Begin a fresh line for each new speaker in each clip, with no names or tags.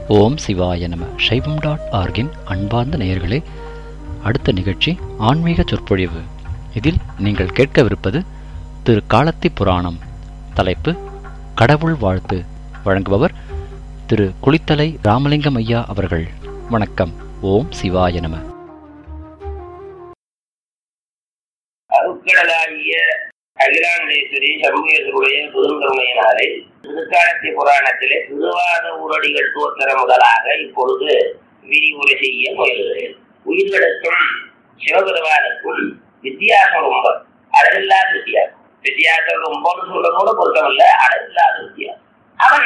ஓம் சிவாய நம சைவம் டாட் ஆர்கின் அன்பார்ந்த நேயர்களே அடுத்த நிகழ்ச்சி ஆன்மீக சொற்பொழிவு இதில் நீங்கள் கேட்கவிருப்பது திரு காலத்தி புராணம் தலைப்பு கடவுள் வாழ்த்து வழங்குபவர் திரு குளித்தலை ராமலிங்கம் ஐயா அவர்கள் வணக்கம் ஓம் சிவாய நம
அருட்கடலாகிய அகிலாண்டேஸ்வரி சண்முகேஸ்வருடைய பெருங்கருணையினாலே திருக்காலத்தி புராணத்திலே திருவாத ஊரடிகள் தோத்தர முதலாக இப்பொழுது விரிவுரை செய்ய முயல்கிறேன் உயிர்களுக்கும் சிவபெருமானுக்கும் வித்தியாசம் ரொம்ப அளவில்லாத வித்தியாசம் வித்தியாசம் ரொம்பன்னு சொல்றதோட பொருத்தமல்ல அளவில்லாத வித்தியாசம் அவன்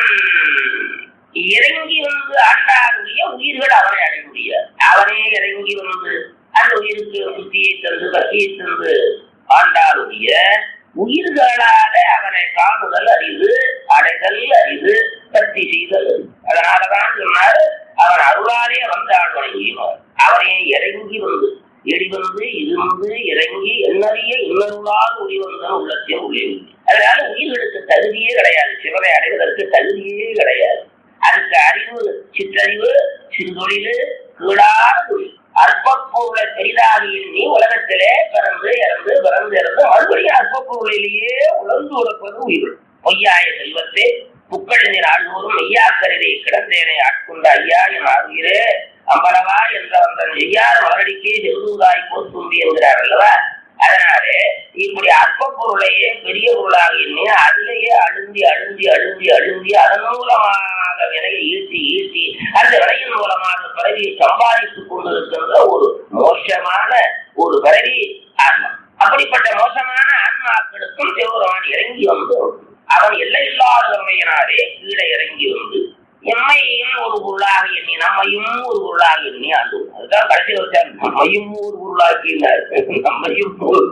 இறங்கி வந்து ஆண்டாருடைய உயிர்கள் அவனை அடைய முடியாது அவனே இறங்கி வந்து அந்த உயிருக்கு புத்தியை தந்து பசியை தந்து ஆண்டாருடைய உயிர்களால அவனை காணுதல் அறிவு அடைதல் அறிவு பக்தி செய்தல் அறிவு. அதனாலதான் சொன்னார் அவன் அருளாலே வந்து ஆழ்வனை உயிர் அவனே இறங்கி வந்து எடி வந்து இருந்து இறங்கி எண்ணறிய இன்னருளால் ஒளி வந்தான் உள்ளத்தை உள்ளே உண்டு. அதனால உயிர்களுக்கு தகுதியே கிடையாது சிவனை அடைவதற்கு தகுதியே கிடையாது அதுக்கு அறிவு சிற்றறிவு சிறுதொழில் கீழான தொழில் அற்ப பொருளை பெரிதாக எண்ணி உலகத்திலே பிறந்து இறந்து பிறந்து இறந்து மறுபடியும் அற்ப பொருளிலேயே உழந்து உறப்பது உயிர்கள் பொய்யாய செல்வத்தே புக்கழிஞர் ஆழ்வோரும் மெய்யாக்கரிலே கிடந்தேனை ஆட்கொண்ட ஐயா என் ஆறுகிறே அம்பலவா என்ற வந்தன் செய்யாத மலரடிக்கே செல்வதாய் போத்தும்பி என்கிறார் அல்லவா அதனாலே இப்படி அற்ப பொருளையே பெரிய பொருளாக எண்ணி அதிலேயே அழுந்தி அழுந்தி அழுந்தி அழுந்தி அதன் மூலமாக விலையை ஈட்டி ஈட்டி அந்த விலையின் மூலமாக பிறவியை சம்பாதித்துக் கொண்டிருக்கின்ற ஒரு மோசமான ஒரு பிறவி ஆன்மா அப்படிப்பட்ட மோசமான ஆன்மாக்களுக்கும் சிவபெருமான் இறங்கி வந்து அவன் எல்லை இல்லாத தன்மையினாலே கீழே இறங்கி வந்து எம்மையும் ஒரு பொருளாக எண்ணி நம்மையும் ஒரு பொருளாக எண்ணி ஆண்டு அதுதான் கடைசி வச்சார் நம்மையும் ஒரு பொருளாக்கினார் நம்மையும் ஒரு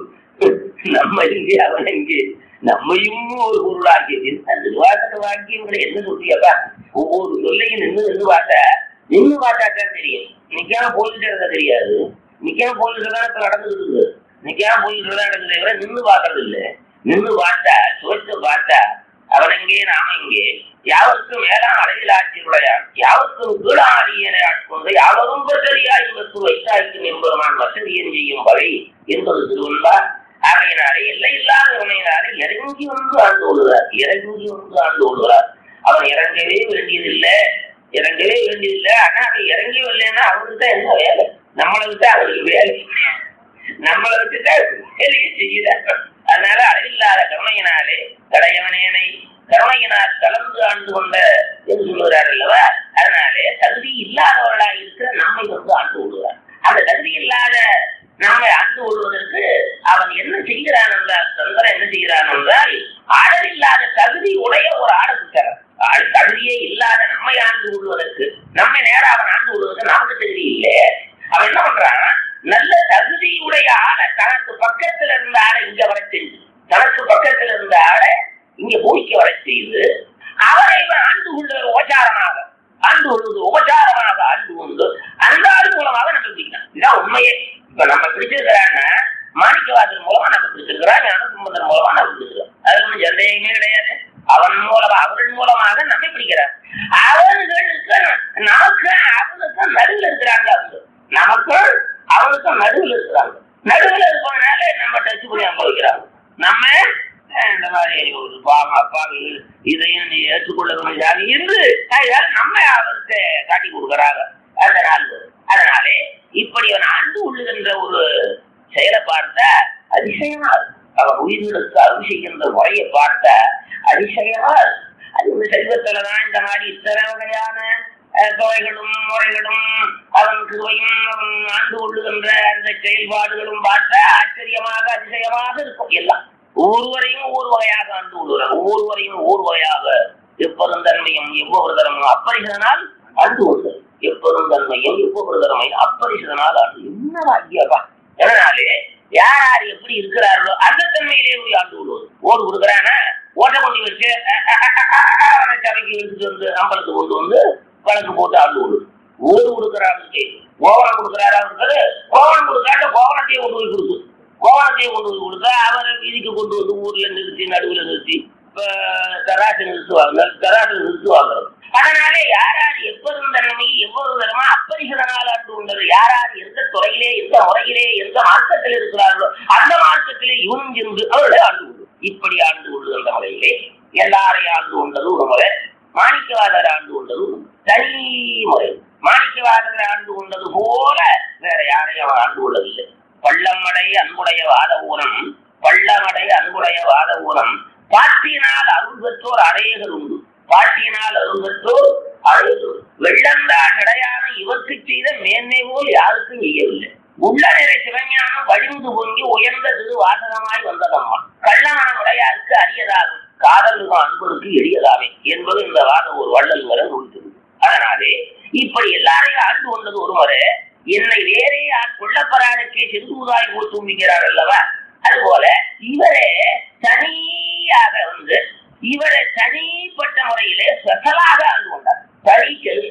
நம்ம இங்கே அவன் இங்கே நம்மையும் ஒரு பொருளாக்கி அந்த வாசக வாக்கியங்களை என்ன சொல்றியப்பா ஒவ்வொரு சொல்லையும் நின்று நின்று பார்த்தா நின்று பார்த்தாதான் தெரியும் நிக்காம போயிட்டு இருக்க தெரியாது நிக்காம போயிட்டு தான் இப்ப நடந்துட்டு இருக்கு நிக்காம போயிட்டு தான் நடக்குது தவிர நின்று பார்க்கறது இல்லை நின்று பார்த்தா சுவைத்து பார்த்தா அவன் எங்கே நாம இங்கே யாவருக்கும் மேலாம் அளவில் ஆட்சியுடையான் யாவருக்கும் கீழாடியனை ஆட்கொண்டு யாவரும் பசரியா என்பது வைத்தாய்க்கும் என்பதுமான் வசதியன் செய்யும் வகை என்பது திருவன்பா ஆகையினாலே எல்லை இல்லாத உண்மையினாலே இறங்கி வந்து ஆண்டு கொள்கிறார் இறங்கி வந்து ஆண்டு கொள்கிறார் அவன் இறங்கவே வேண்டியதில்லை இறங்கவே வேண்டியதில்லை ஆனா அவன் இறங்கி வரலன்னா அவனுக்கு தான் என்ன வேலை நம்மளை விட்டு அவனுக்கு வேலை நம்மளை விட்டுட்டா வேலையை செய்யல அதனால அளவில்லாத கருணையினாலே கடையவனேனை கருணையினால் கலந்து ஆண்டு கொண்ட என்று சொல்லுகிறார் அல்லவா அதனாலே தகுதி இல்லாதவர்களாக இருக்கிற நம்மை வந்து ஆண்டு கொள்கிறார் அந்த தகுதி இல்லாத நம்மை ஆண்டு கொள்வதற்கு அவன் என்ன செய்கிறான் என்றால் சந்திரன் என்ன செய்கிறான் என்றால் ஆடலில்லாத தகுதி உடைய ஒரு ஆட குத்தரன் தகுதியே இல்லாத நம்மை ஆண்டு கொள்வதற்கு நம்மை நேரம் அவன் ஆண்டு கொள்வதற்கு நமக்கு தகுதி இல்லை அவன் என்ன பண்றான் நல்ல தகுதியுடைய ஆளை தனக்கு பக்கத்துல இருந்த ஆளை இங்க வர செய்து தனக்கு பக்கத்துல இருந்த ஆளை இங்க பூமிக்கு வர செய்து அவரை இவன் ஆண்டு கொள்வது உபச்சாரமாக ஆண்டு கொள்வது உபச்சாரமாக ஆண்டு கொண்டு அந்த ஆள் மூலமாக நம்ம பிடிக்கலாம் இதான் உண்மையே இப்ப நம்ம பிடிச்சிருக்கிறான்னா மாணிக்கவாசல் மூலமா நம்ம பிடிச்சிருக்கிறோம் ஞானசம்பந்தன் மூலமா நம்ம பிடிச்சிருக்கோம் அது ஒன்றும் சந்தேகமே கிடையாது அவன் மூலமா அவர்கள் மூலமாக நம்மை பிடிக்கிறார் அவர்களுக்கு நமக்கு அவனுக்கு நடுவில் இருக்கிறாங்க அவங்க நமக்கு அவனுக்கும் நடுவில் இருக்கிறாங்க நடுவில் இருப்பதனால நம்ம டச் பண்ணி அனுபவிக்கிறாங்க நம்ம இந்த மாதிரி ஒரு பாவம் அப்பாவி இதையும் நீ ஏற்றுக்கொள்ள வேண்டியதாக இருந்து அதனால நம்ம அவருக்கு காட்டி கொடுக்குறாங்க அந்த நாள் அதனாலே இப்படி அவன் ஆண்டு உள்ளுகின்ற ஒரு செயலை பார்த்தா அதிசயமா இருக்கும் அவன் உயிர்களுக்கு அருள் செய்கின்ற முறையை பார்த்தா அதிசயமா இருக்கும் அது ஒரு செல்வத்துலதான் இந்த மாதிரி இத்தனை வகையான தொகைகளும் முறைகளும் அவன் கிருவையும் அவன் ஆண்டு கொள்ளுகின்ற அந்த செயல்பாடுகளும் பார்த்தா ஆச்சரியமாக அதிசயமாக இருக்கும் எல்லாம் ஒவ்வொருவரையும் ஒவ்வொரு வகையாக ஆண்டு கொள்கிறார் ஒவ்வொருவரையும் ஒவ்வொரு வகையாக எப்பொருள் தன்மையும் எவ்வொரு தரமும் அப்பரிசதனால் ஆண்டு கொள்கிறார் எப்பொருள் தன்மையும் எவ்வொரு தரமையும் அப்பரிசதனால் ஆண்டு என்ன வாக்கியப்பா அதனாலே யார் யார் எப்படி இருக்கிறார்களோ அந்த தன்மையிலே போய் ஆண்டு கொள்வது ஓடு கொடுக்குறானா ஓட்ட கொண்டு வச்சு அவனை சபைக்கு எடுத்துட்டு வந்து அம்பலத்துக்கு கொண்டு வந்து வழக்கு போட்டு ஆண்டு கொள்வது ஓடு கொடுக்குறாங்க கோவணம் கொடுக்குறாரா இருக்காரு கோவணம் கொடுக்காட்ட கோவணத்தையே கொண்டு போய் கொடுக்கு கோவணத்தையே கொண்டு போய் கொடுத்தா அவரை வீதிக்கு கொண்டு வந்து ஊர்ல நிறுத்தி நடுவில் நிறுத்தி தராசு நிறுத்துவாங்க தராசு நிறுத்துவாங்க அதனால யார் யார் எப்போதும் தன்னை வழியிலே எந்த முறையிலே எந்த மார்க்கத்தில் இருக்கிறார்களோ அந்த மார்க்கத்திலே இவனும் சென்று அவர்களை ஆண்டு கொண்டு இப்படி ஆண்டு கொள்ளுகின்ற முறையிலே எல்லாரையும் ஆண்டு கொண்டது ஒரு முறை மாணிக்கவாதர் ஆண்டு கொண்டது ஒரு தனி முறை மாணிக்கவாதர் ஆண்டு கொண்டது போல வேற யாரையும் அவன் ஆண்டு கொள்ளவில்லை பள்ளமடை அன்புடைய வாத ஊனம் பள்ளமடை அன்புடைய வாத ஊனம் பாட்டியினால் அருள் பெற்றோர் அடையகள் உண்டு பாட்டியினால் அருள் பெற்றோர் அடையகள் வெள்ளந்தா கிடையான இவருக்கு செய்த மேன்மை போல் யாருக்கும் செய்யவில்லை உள்ள நிறை சிவஞானம் வழிந்து பொங்கி உயர்ந்த திரு வாசகமாய் வந்ததம்மா கள்ளமனம் உடையாருக்கு அரியதாகும் காதலுக்கும் அன்பருக்கு எளியதாவே என்பது இந்த வாதம் ஒரு வள்ளல் வரை நூல்கிறது அதனாலே இப்படி எல்லாரையும் ஆண்டு கொண்டது ஒரு முறை என்னை வேறே கொள்ளப்பரானுக்கே செதுகுதாய் போல் தும்பிக்கிறார் அல்லவா அதுபோல இவரே தனியாக வந்து இவரை தனிப்பட்ட முறையிலே ஸ்பெஷலாக ஆண்டு கொண்டார் தனி செது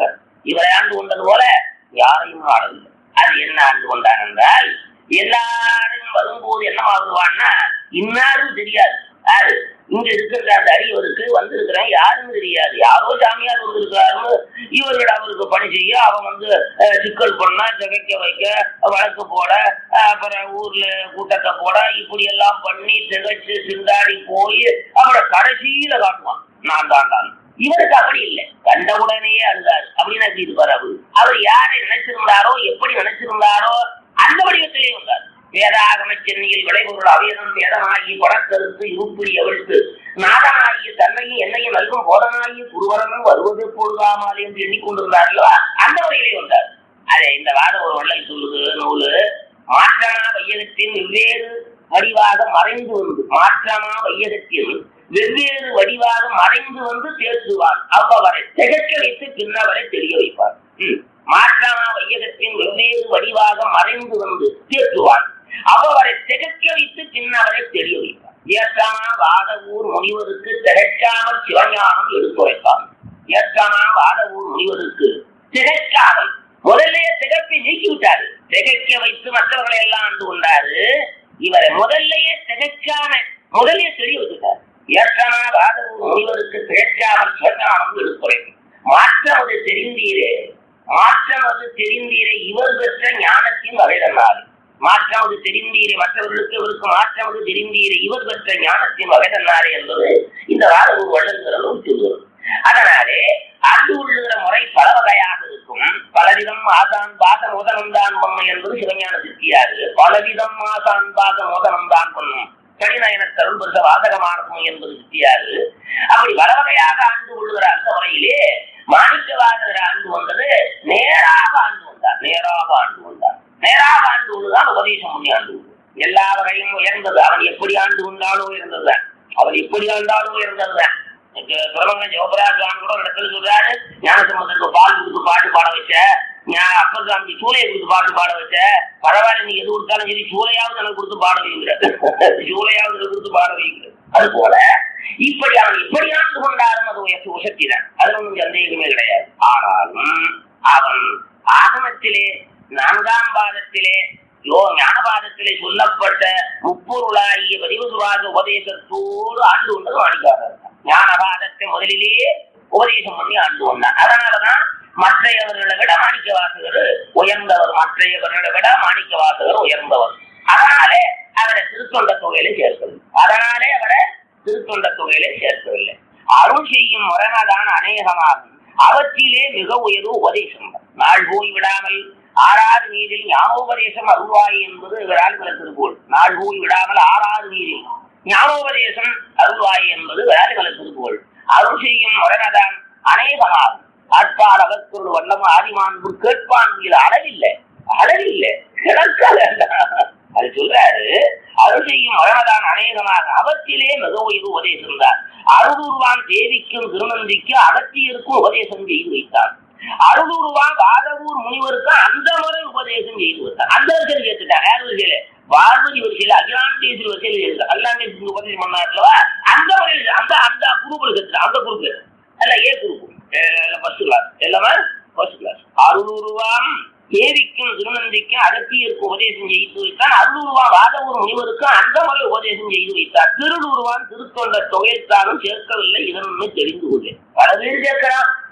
இவரை ஆண்டு கொண்டது போல யாரையும் ஆடவில்லை அது என்ன ஆண்டு கொண்டார் என்றால் எல்லாரும் வரும்போது என்ன ஆகுவான்னா இன்னாரும் தெரியாது யாரு இங்க இருக்கிற அந்த அடியவருக்கு வந்திருக்கிறேன் யாருன்னு தெரியாது யாரோ சாமியார் வந்திருக்காருன்னு இவர்கள் அவருக்கு பணி செய்ய அவன் வந்து அஹ், சிக்கல் பண்ண திகைக்க வைக்க வழக்கு போட அஹ், அப்புறம் ஊர்ல கூட்டத்தை போட இப்படி எல்லாம் பண்ணி திகைச்சு சிந்தாடி போய் அப்புறம் கடைசியில காட்டுவான் நான் தான் தான் இவருக்கு அப்படி இல்லை கண்டவுடனேயே அழுதாரு அப்படின்னு எப்படி இருப்பார் அவரு அவர் யாரை நினைச்சிருந்தாரோ எப்படி நினைச்சிருந்தாரோ அந்த வடிவத்திலே வந்தார் வேதாகம சென்னையில் விளைபொருள் அவேதம் வேதமாகி படக்கருத்து இருப்பிடி அவிழ்த்து நாதனாகிய தன்னையும் என்னையும் நல்கும் போதனாகிய குருவரனும் வருவது பொழுதாமல் என்று எண்ணிக்கொண்டிருந்தார்களோ அந்த வழியிலே வந்தார் அதே இந்த வாதம் ஒரு வள்ளல் சொல்லுது நூலு மாற்றமா வையகத்தின் வெவ்வேறு வடிவாக மறைந்து வந்து மாற்றமா வையகத்தின் வெவ்வேறு வடிவாக மறைந்து வந்து தேற்றுவான் அவ்வவரை திகழ்க்க வைத்து பின்னவரை தெரிய வைப்பார் ம். மாற்றமா வையகத்தின் வெவ்வேறு வடிவாக மறைந்து வந்து தேற்றுவான் அவ்வவரை திகழ்க்க வைத்து பின்னவரை தெரிய வைப்பார் ஏற்றாமா வாத ஊர் முனிவருக்கு திகழ்க்காமல் சிவஞானம் எடுத்துரைப்பான் ஏற்றாமா வாத ஊர் முனிவருக்கு திகழ்க்காமல் முதல்ல திகப்பை நீக்கி விட்டாரு திகைக்க வைத்து மற்றவர்களை எல்லாம் ஆண்டு கொண்டாரு இவரை முதல்லயே திகைக்காம முதலே தெரிய வச்சுட்டார் ஏற்கனா வாத முனிவருக்கு திகைக்காமல் சிவஞானம் எடுத்துரைக்கும் மாற்றம் அது தெரிந்தீரே மாற்றம் அது தெரிந்தீரே இவர் பெற்ற ஞானத்தின் வகைதன்னாரு மாற்றம் அது தெரிந்தீரே மற்றவர்களுக்கு இவருக்கு மாற்றம் அது தெரிந்தீரே இவர் பெற்ற ஞானத்தின் வகைதன்னாரே என்பது இந்த வாத ஒரு வள்ளல்கிற நூல் சொல்லுவது அதனாலே ஆண்டு உள்ளுகிற முறை பல வகையாக இருக்கும் பலவிதம் ஆசான் பாத மோதனம் தான் பண்ணும் என்பது சிவஞான சித்தியாது பலவிதம் ஆசான் பாத மோதனம் தான் பண்ணும் கடிநயன தருள் பெருச வாதகமானதும் என்பது சித்தியாது அப்படி பல வகையாக ஆண்டு கொள்ளுகிற அந்த முறையிலே மாணிக்கவாதகர் ஆண்டு வந்தது நேராக ஆண்டு வந்தார் நேராக ஆண்டு வந்தார் நேராக ஆண்டு கொண்டுதான் உபதேசம் பண்ணி ஆண்டு கொண்டு எல்லா வகையும் உயர்ந்தது அவன் எப்படி ஆண்டு கொண்டாலும் உயர்ந்ததுதான் அவன் எப்படி ஆண்டாலும் உயர்ந்ததுதான் பிரபங்க ஜோபராஜான் கூட ஒரு இடத்துல சொல்றாரு ஞானசம்பந்தருக்கு பால் கொடுத்து பாட்டு பாட வச்ச ஞா- அப்பர் சாமி சூளையை கொடுத்து பாட்டு பாட வச்ச பரவாயில்ல நீ எது கொடுத்தாலும் சரி சூளையாவது எனக்கு கொடுத்து பாட வைங்கிற சூளையாவது எனக்கு கொடுத்து பாட வைங்கிற அது போல இப்படி அவன் எப்படி ஆண்டு கொண்டாலும் அது உயர்ச்சி உசத்திதான் அதுல ஒன்றும் சந்தேகமே கிடையாது ஆனாலும் அவன் ஆகமத்திலே நான்காம் பாதத்திலே யோ ஞானபாதத்திலே சொல்லப்பட்ட முப்பொருளாகிய பதிவசுவாத உபதேசத்தோடு ஆண்டு கொண்டது மாணிக்காரர் ஞானபாதத்தை முதலிலேயே உபதேசம் பண்ணி ஆண்டு கொண்டார் அதனாலதான் மற்றையவர்களை விட மாணிக்க வாசகர் உயர்ந்தவர் மற்றையவர்களை விட மாணிக்க வாசகர் உயர்ந்தவர் அதனாலே அவரை திருத்தொண்ட தொகையில சேர்க்கவில்லை அதனாலே அவரை திருத்தொண்ட தொகையிலே சேர்க்கவில்லை அருள் செய்யும் முரணதான் அநேகமாகும் அவற்றிலே மிக உயர்வு உபதேசம் நாள் போய் விடாமல் ஆறாறு நீரில் ஞானோபதேசம் அருள்வாய் என்பது விரால் திருக்கோள் நாள் போய் விடாமல் ஆறாறு நீரில் ஞானோபதேசம் அருள்வாய் என்பது விரால் திருக்கோள் அருள் செய்யும் முரணதான் அநேகமாகும் ஆட்பார் அகத்தொரு வண்ணம் ஆதிமான்பு கேட்பான் இது அளவில்லை அளவில்லை கிடக்காத அது சொல்றாரு அருள் செய்யும் மரணதான் அநேகமாக அவற்றிலே மிக உயர்வு உபதேசம் தான் அருளுருவான் தேவிக்கும் திருநந்திக்கு அகத்தியருக்கும் உபதேசம் செய்து வைத்தான் அருளுருவான் வாதவூர் முனிவருக்கு அந்த முறை உபதேசம் செய்து வைத்தான் அந்த வரிசையில் சேர்த்துட்டார் யார் வரிசையில பார்வதி வரிசையில அகிலாண்டேஸ்வரி வரிசையில சேர்த்து அகிலாண்டேஸ்வரி உபதேசம் பண்ணாருலவா அந்த முறையில் அந்த அந்த குரூப்ல சேர்த்துட்டான் அந்த குரூப் அல்ல ஏ குரூப் ஃபர்ஸ்ட் கிளாஸ் எல்லாமே ஃபர்ஸ்ட் கிளாஸ் அருளுருவாம் தேவிக்கும் திருநந்திக்கும் அகத்தியருக்கு உபதேசம் செய்து வைத்தான் அருளுருவான் வாதவூர் முனிவருக்கும் அந்த முறை உபதேசம் செய்து வைத்தார் திருடுருவான் திருத்தொண்ட தொகைத்தாலும் சேர்க்கவில்லை இதனொன்னு தெரிந்து கொள்ளேன் பல பேர் சேர்க்கிறான்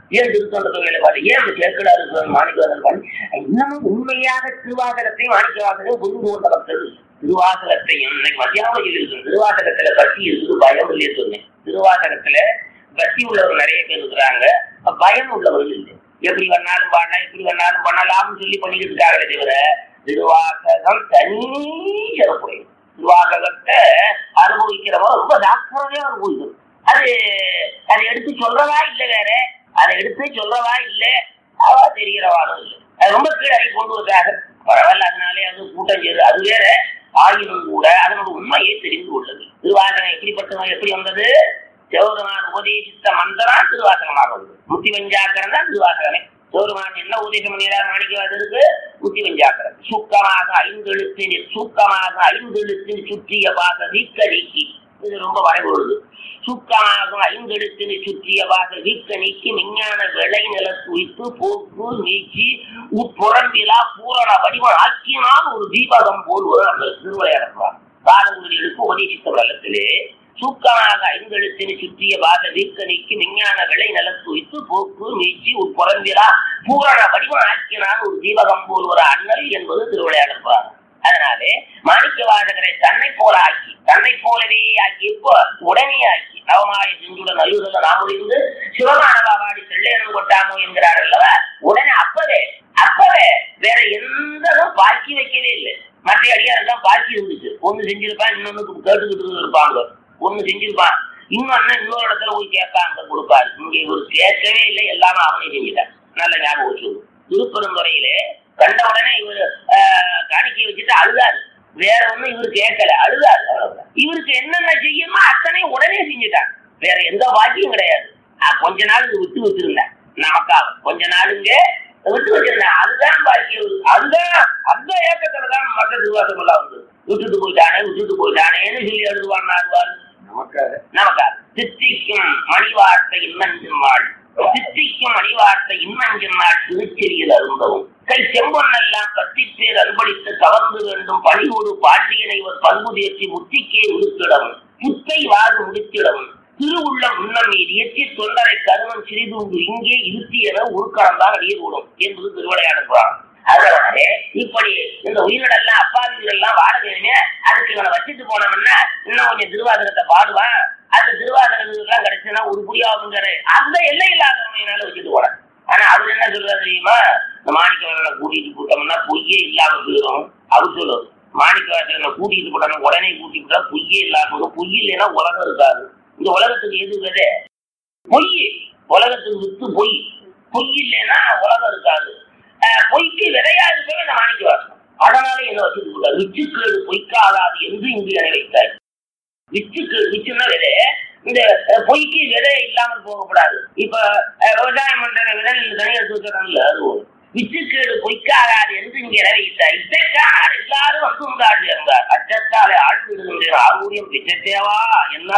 ஏன் திருத்தொண்டத்தை வேலை பாடு ஏன் சேர்க்கலாறு மாணிக்கவாசன் பாடு இன்னமும் உண்மையாக திருவாசகத்தை மாணிக்கவாசகம் புரிந்து கொண்ட பக்தர் திருவாசகத்தையும் இன்னைக்கு மத்தியாவதியில் இருக்கு திருவாசகத்துல பக்தி இருக்குது பயம் இல்லையே சொன்னேன் திருவாசகத்துல பக்தி உள்ளவர் நிறைய பேர் இருக்கிறாங்க பயம் உள்ளவர்கள் இல்லை எப்படி வேணாலும் பாடலாம் எப்படி வேணாலும் பண்ணலாம்னு சொல்லி பண்ணிக்கிட்டு இருக்காங்களே தவிர திருவாசகம் தனி சிறப்புடையது திருவாசகத்தை அனுபவிக்கிறவங்க ரொம்ப ஜாக்கிரதையா அனுபவிக்கணும் அது அதை எடுத்து சொல்றதா இல்ல வேற அதை எடுத்து சொல்றதா இல்ல அவ தெரிகிறவாலும் இல்லை அது ரொம்ப கீழே கொண்டு வந்தாங்க பரவாயில்ல அதனாலே அது கூட்டம் செய்யுது அது வேற ஆயினும் கூட அதனோட உண்மையை தெரிந்து கொள்ளது திருவாசகம் எப்படிப்பட்டவன் எப்படி வந்தது சிவபெருமான் உபதேசித்த மந்திரம் திருவாசகமாக வந்தது முத்தி வஞ்சாக்கரம் தான் திருவாசகமே சிவபெருமான் என்ன உபதேசம் பண்ணியார் மாணிக்கவாதருக்கு முத்தி வஞ்சாக்கரம் சுக்கமாக ஐந்தெழுத்தின் சுக்கமாக ஐந்தெழுத்தின் சுற்றிய பாச வீக்க நீக்கி இது ரொம்ப வரைபொழுது சுக்கமாக ஐந்தெழுத்தினை சுற்றிய பாச வீக்க நீக்கி விஞ்ஞான விளை நிலத்துவித்து போக்கு நீக்கி உட்புறம்பிலா பூரண வடிவம் ஆக்கினால் ஒரு தீபகம் போல் ஒரு அந்த திருவிளையாடுறார் பாதகுடிகளுக்கு உபதேசித்த வள்ளத்திலே சூக்கமாக ஐந்தெழுத்தினை சுற்றிய பாத வீக்க நீக்கி விஞ்ஞான விளை நிலத்துவித்து போக்கு நீச்சி உட்புறம்பிலா பூரண வடிவம் ஆக்கினால் ஒரு தீபகம் போல் ஒரு அண்ணல் என்பது திருவிளையாடுறார் அதனாலே மாணிக்க வாசகரை தன்னை போல ஆக்கி தன்னை போலவே ஆக்கி இப்போ உடனே ஆக்கி நவமாய சிந்துடன் அழுகுதல நாமுடிந்து சிவமானவாடி செல்லேனும் கொட்டாமோ என்கிறார் அல்லவா உடனே அப்பவே அப்பவே வேற எந்ததும் பாக்கி வைக்கவே இல்லை மற்ற அடியார் தான் பாக்கி இருந்துச்சு ஒண்ணு செஞ்சிருப்பான் இன்னொன்னுக்கு கேட்டுக்கிட்டு இருப்பாங்க ஒண்ணு செஞ்சிருப்பான் இன்னொன்னு இன்னொரு இடத்துல போய் கேட்பாங்க கொடுப்பாரு இங்க இவர் கேட்கவே இல்லை எல்லாமே அவனே செஞ்சுட்டான் நல்ல ஞாபகம் வச்சு திருப்பெருந்துறையிலே கண்ட உடனே இவர் காணிக்கை வச்சுட்டு அழுதாரு வேற ஒண்ணும் இவரு கேட்கல அழுதாரு அவ்வளவுதான். இவருக்கு என்னென்ன செய்யணுமோ அத்தனை உடனே செஞ்சுட்டான் வேற எந்த பாக்கியும் கிடையாது நான் கொஞ்ச நாள் இது விட்டு வச்சிருந்தேன் நமக்காக கொஞ்ச நாளுங்க விட்டு வச்சிருந்தேன் அதுதான் பாக்கியம் அதுதான் அந்த ஏக்கத்துல தான் மற்ற திருவாசம் எல்லாம் வந்து விட்டுட்டு போயிட்டானே விட்டுட்டு போயிட்டானேன்னு சொல்லி எழுதுவான் ஆழ்வார்
நமக்காக
நமக்காக சித்திக்கும் மணிவார்த்தை இன்னஞ்செம்மாள் சித்திக்கும் மணிவார்த்தை இன்னஞ்செம்மாள் திருச்செறியில் அருந்தவும் கை செம்பொன்னெல்லாம் கத்திப்பேர் அன்பளித்து கவர்ந்து வேண்டும் பணிவோடு பாண்டியனை ஒரு பண்பு தேர்ச்சி முத்திக்கே உடுத்திடவும் புத்தை வாது முடித்திடவும் திருவுள்ளம் உண்ணம் மீது எச்சி தொண்டரை கருமம் சிறிதுண்டு இங்கே இருத்தி என உருக்கடம் தான் அடியக்கூடும் என்பது திருவிளையாடுகிறான் அதனாலே இப்படி இந்த உயிரிடெல்லாம் அப்பாவிகள் எல்லாம் வாழ வேணுமே அதுக்கு இவனை வச்சுட்டு போனோம்னா இன்னும் கொஞ்சம் திருவாசகத்தை பாடுவான் அந்த திருவாசகத்துக்கு கிடைச்சுன்னா ஒரு புரியாதுங்கிற அந்த எல்லை இல்லாதவனால வச்சுட்டு போனேன் ஆனா அவர் என்ன சொல்றாரு தெரியுமா இந்த மாணிக்கவாசனை கூட்டிட்டு போட்டோம்னா பொய்யே இல்லாம போயிடும் அவர் சொல்லுவது மாணிக்கவாசனை கூட்டிட்டு போட்டோம்னா உடனே கூட்டிட்டு போட்டா பொய்யே இல்லாம போயிடும் பொய் இல்லைன்னா உலகம் இருக்காது இந்த உலகத்துக்கு எது விதை பொய் உலகத்துக்கு வித்து பொய் பொய் இல்லைன்னா உலகம் இருக்காது அஹ் பொய்க்கு விதையா இருக்கவே இந்த மாணிக்கவாசனம் அதனால என்ன வச்சுட்டு போட்டார் விச்சுக்கேடு பொய்க்காகாது என்று இங்கு என வைத்தார் விச்சுக்கு விச்சுன்னா விதை இந்த அஹ், பொய்க்கு விதை இல்லாமல் போகக்கூடாது இப்ப அஹ், விவசாயம் பண்ற விதை தனியாக எடுத்து வச்சுறாங்கல்ல அது ஒரு விச்சுக்கேடு பொய்க்காகாது என்று இங்கே இட வைத்தார் இசைக்கார் எல்லாரும் வந்து உண்டாடு இருந்தார் அச்சத்தாலே ஆழ்ந்து விடுகின்ற ஆர்வூரியம் பிச்சத்தேவா என்ன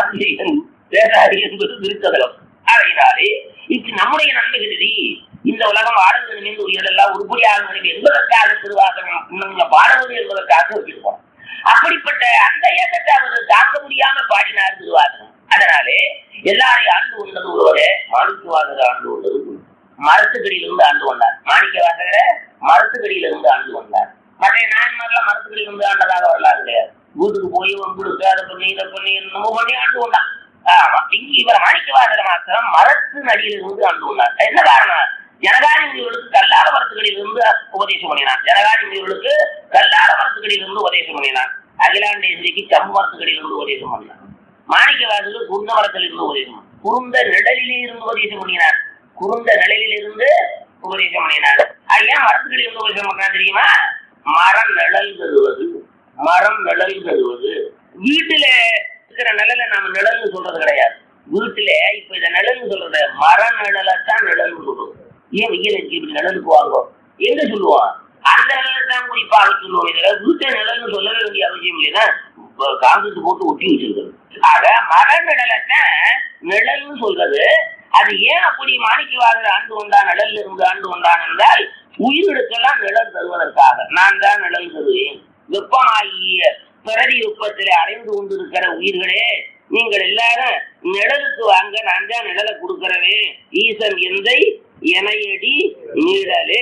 பேசாது என்பது திருத்தகலம் ஆகையினாலே இப்ப நம்முடைய நன்மைகளில் இந்த உலகம் ஆடுவது மீது உயிரெல்லாம் உருப்படியாக வேண்டும் என்பதற்காக திருவாசகம் இன்னும் பாடுவது என்பதற்காக வச்சிருக்கோம் அப்படிப்பட்ட அந்த ஏக்கத்தை அவர் தாங்க முடியாம பாடினார் திருவாசகம் அதனாலே எல்லாரையும் ஆண்டு கொண்டது ஒருவரே மாணிக்கவாசகர் ஆண்டு கொண்டது குரு. மரத்துக்கடியிலிருந்து ஆண்டு கொண்டார் மாணிக்கவாசகரை மரத்துக்கடியிலிருந்து ஆண்டு கொண்டார் மற்ற நாயன்மார்லாம் மரத்துக்கடியிலிருந்து ஆண்டதாக வரலாறு கிடையாது வீட்டுக்கு போய் உங்களுக்கு அதை பண்ணி இதை பண்ணி என்னமோ பண்ணி ஆண்டு கொண்டான் ஆமா இங்க இவர் மாணிக்கவாசகர் மாத்திரம் மரத்து நடியிலிருந்து ஆண்டு கொண்டார் என்ன காரணம் ஜனகாதி முனிவர்களுக்கு கல்லார மரத்துகளிலிருந்து உபதேசம் பண்ணினான் ஜனகாதி முனிவர்களுக்கு கல்லார மரத்துகளிலிருந்து உபதேசம் பண்ணினான் அகிலாண்டேஸ்வரிக்கு சம்பு மரத்துகளிலிருந்து உபதேசம் பண்ணினான் மாணிக்கவாசகர் குருந்த மரத்திலிருந்து உபதேசம் பண்ணான். குருந்த நிழலிலே இருந்து உபதேசம் பண்ணினான் குருந்த நிழலிலிருந்து உபதேசம் பண்ணினான் அது ஏன் மரத்துகளிலிருந்து உபதேசம் பண்ணான் தெரியுமா மரம் நிழல் தருவது மரம் நிழல் தருவது வீட்டுல இருக்கிற நிழலை நாம நிழல்னு சொல்றது கிடையாது வீட்டுல இப்ப இத நிழல்னு சொல்றது மர நிழலைத்தான் நிழல்னு சொல்றது ஏன் வெயிலுக்கு இப்படி நிழலுக்கு வாங்க எங்க சொல்லுவான் அந்த நிழலை தான் குறிப்பாக சொல்லுவோம் இதுல வீட்டை நிழல்னு சொல்லவே வேண்டிய அவசியம் இல்லைன்னா காங்கிரஸ் போட்டு ஒட்டி வச்சிருக்கிறது ஆக மர நிழலைத்தான் நிழல்னு சொல்றது அது ஏன் அப்படி மாணிக்கவாதர் ஆண்டு கொண்டான் நிழல் இருந்து ஆண்டு கொண்டான் என்றால் உயிரிடுக்கெல்லாம் நிழல் தருவதற்காக நான் தான் நிழல் தருவேன் வெப்பமாகிய பிறடி வெப்பத்திலே அடைந்து கொண்டிருக்கிற உயிர்களே நீங்கள் எல்லாரும் நிழலுக்கு வாங்க நான் தான் நிழலை கொடுக்கிறவே ஈசன் எந்தை எனையடி நிழலே